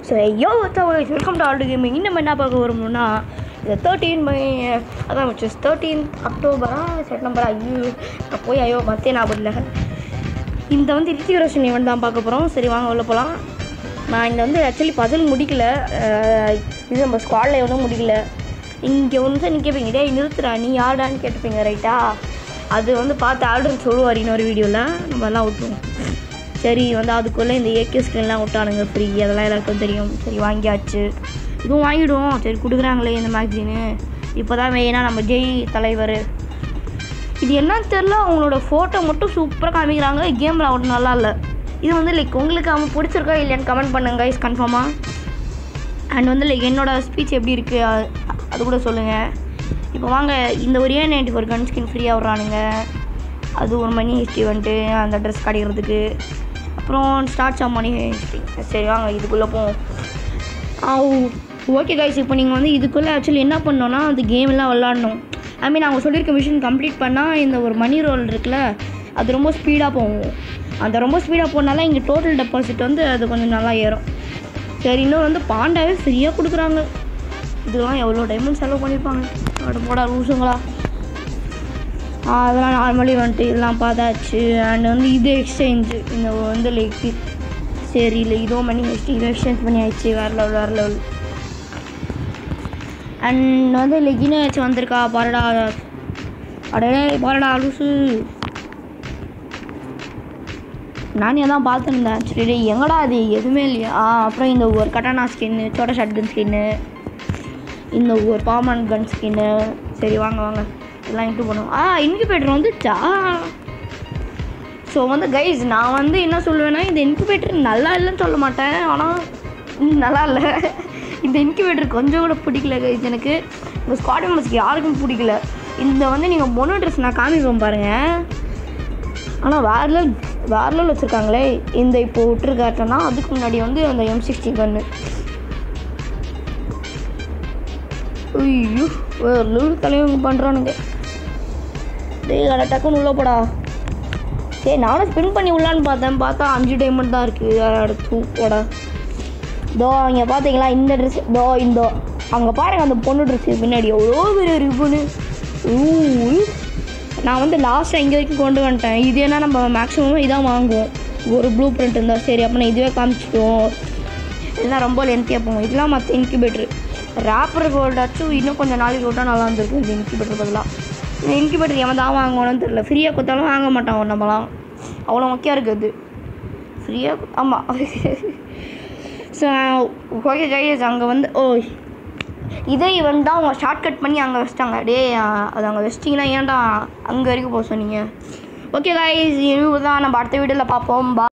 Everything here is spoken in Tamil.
ஸோ யோ வெல்கம் டு ஆல்டு கேமிங் இன்னும் என்ன பார்க்க வரும்னா இந்த தேர்ட்டீன் மை அதான் வச்சு தேர்ட்டீன் அக்டோபரா செப்டம்பரா ஐயோ நான் போய் ஐயோ மத்தே ஞாபகம் இல்லை இந்த வந்து ரித்திக் ரோஷன் ஈவெண்ட் தான் பார்க்க போகிறோம் சரி வாங்க உள்ள போகலாம் நான் இந்த வந்து ஆக்சுவலி பசில் முடிக்கல அஹ் இது நம்ம ஸ்குவாடில் எவனும் முடிக்கல இங்கே வந்து நீங்கள் கேட்பீங்க டேய் நிறுத்துறா நீ யாருடான்னு கேட்டுப்பீங்க ரைட்டா அது வந்து பார்த்து ஆர்டர்னு சொல்லுவார் இன்னொரு வீடியோவில் நம்ம எல்லாம் விட்டுருவோம் சரி வந்து அதுக்குள்ளே இந்த ஏகே ஸ்கிரீன்லாம் விட்டானுங்க ஃப்ரீ அதெல்லாம் எல்லாருக்கும் தெரியும் சரி வாங்கியாச்சு இதுவும் வாங்கிடுவோம் சரி கொடுக்குறாங்களே இந்த மேக்சினு இப்போ தான் மெயினாக நம்ம ஜெய் தலைவர் இது என்னன்னு தெரில அவங்களோட ஃபோட்டோ மட்டும் சூப்பராக காமிக்கிறாங்க கேமில் அவ்வளோ நல்லா இல்லை இது வந்து லைக் உங்களுக்கு அவன் பிடிச்சிருக்கா இல்லையான்னு கமெண்ட் பண்ணுங்க கைஸ் கன்ஃபார்மாக அண்ட் வந்து லைக் என்னோட ஸ்பீச் எப்படி இருக்குது அது அது கூட சொல்லுங்கள் இப்போ வாங்க இந்த ஒரு A ninety four gun skin ஃப்ரீயாக விட்றானுங்க அது ஒரு மணி ஹிஸ்ட்ரி வந்துட்டு அந்த ட்ரெஸ் கிடைக்கிறதுக்கு அப்புறம் ஸ்டார்ட் ஆஃப் மணி ஹிஸ்ட்ரி சரி வாங்க இதுக்குள்ளே போவோம் ஓகே கைஸ் இப்போ நீங்கள் வந்து இதுக்குள்ளே ஆக்சுவலி என்ன பண்ணோன்னா அந்த கேம்லாம் விளாடணும் ஐ மீன் அவங்க சொல்லியிருக்க மிஷின் கம்ப்ளீட் பண்ணால் இந்த ஒரு மணி ரோல் இருக்குல்ல அது ரொம்ப ஸ்பீடாக போகும் அந்த ரொம்ப ஸ்பீடாக போனால இங்கே டோட்டல் டெபாசிட் வந்து அது கொஞ்சம் நல்லா ஏறும் சரி இன்னும் வந்து பாண்டாவே ஃப்ரீயாக கொடுக்குறாங்க இதெல்லாம் எவ்வளோ டைமண்ட் செலவு பண்ணியிருப்பாங்க அட போடா லூசுங்களா ஆ, அதெல்லாம் நார்மலி வந்துட்டு இதெல்லாம் பார்த்தாச்சு அண்ட் வந்து இது எக்ஸ்சேஞ்சு இந்த வந்து லைக் சரி இல்லை இதோ மணி வச்சுட்டு இதை எக்ஸ்சேஞ்ச் பண்ணி ஆயிடுச்சு வேறு லெவல் வேறு லெவல் அண்ட் வந்து லைக் இன்னும் ஏதாச்சும் வந்திருக்கா பாரடா அடே பாரடா லூசு நானே தான் பார்த்துருந்தேன் ஆக்சுவலி எங்கடா அது எதுவுமே இல்லையா ஆ அப்புறம் இந்த ஒரு கட்டானா ஸ்கின்னு சோட்டா ஷாட் கன் ஸ்கின்னு இந்த ஒரு பாமன் கன் ஸ்கின்னு சரி வாங்க வாங்க எல்லாம் இன்ட்டு பண்ணுவோம் ஆ இன்குபேட்டர் வந்துச்சா ஸோ வந்து கைஸ் நான் வந்து என்ன சொல்லுவேன்னா இந்த இன்குபேட்டர் நல்லா இல்லைன்னு சொல்ல மாட்டேன் ஆனால் ம், நல்லா இல்லை இந்த இன்குபேட்டர் கொஞ்சம் கூட பிடிக்கல கைஸ் எனக்கு இந்த ஸ்குவாட் மெம்பர்ஸ்க்கு யாருக்கும் பிடிக்கல இந்த வந்து நீங்கள் மொனோ ட்ரெஸ் நான் காமிப்பேன் பாருங்கள் ஆனால் வேற லெவல் வேற லெவல் வச்சுருக்காங்களே இந்த இப்போ விட்டுருக்காட்டோன்னா அதுக்கு முன்னாடி வந்து அந்த எம் சிக்ஸ்டி கன்று ஐயோ வேறு லெவல் தலைவங்க பண்ணுறானுங்க டேய் அட டக்குன்னு உள்ள போடா சரி நானும் ஸ்பின் பண்ணி உள்ளான்னு பார்த்தேன் பார்த்தா அஞ்சு டைமண்ட் தான் இருக்குது அட தூக்கோடா தோ இங்கே பார்த்தீங்களா இந்த ட்ரெஸ் தோ இந்த அங்கே பாருங்க அந்த பொண்ணு ட்ரெஸ் பின்னாடி எவ்வளோ பெரிய ரிப்பனு நான் வந்து லாஸ்ட்டாக இங்கே வரைக்கும் கொண்டு வந்துட்டேன் இது என்ன நம்ம மேக்ஸிமம் இதான் வாங்குவோம் ஒரு ப்ளூ பிரிண்ட் இருந்தால் சரி அப்போ நான் இதுவே காமிச்சிட்டோம் இல்லைனா ரொம்ப லென்த்தியாக போகும் இதெல்லாம் மற்ற இன்குபேட்ரு ரேப்பர் போல்டாச்சும் இன்னும் கொஞ்சம் நாளைக்கு விட்டால் நல்லா இருந்திருக்கும் இந்த இன்குபேட்டர் பதிலாக இந்த இன்குபேட்டர் எவன் தான் வாங்கணும்னு தெரில ஃப்ரீயாக கொடுத்தாலும் வாங்க மாட்டான் நம்மளாம் அவ்வளோ முக்கியம் இருக்குது ஃப்ரீயாக ஆமாம் ஸோ ஓகே கைஸ் அங்கே வந்து ஓ இதே இவன் தான் அவங்க ஷார்ட் கட் பண்ணி அங்கே வச்சிட்டாங்க டே அது அங்கே வச்சிட்டிங்கன்னா ஏன்டா அங்கே வரைக்கும் போக சொன்னீங்க ஓகே கைஸ் இது தான் நம்ம அடுத்த வீடியோவில் பார்ப்போம் பா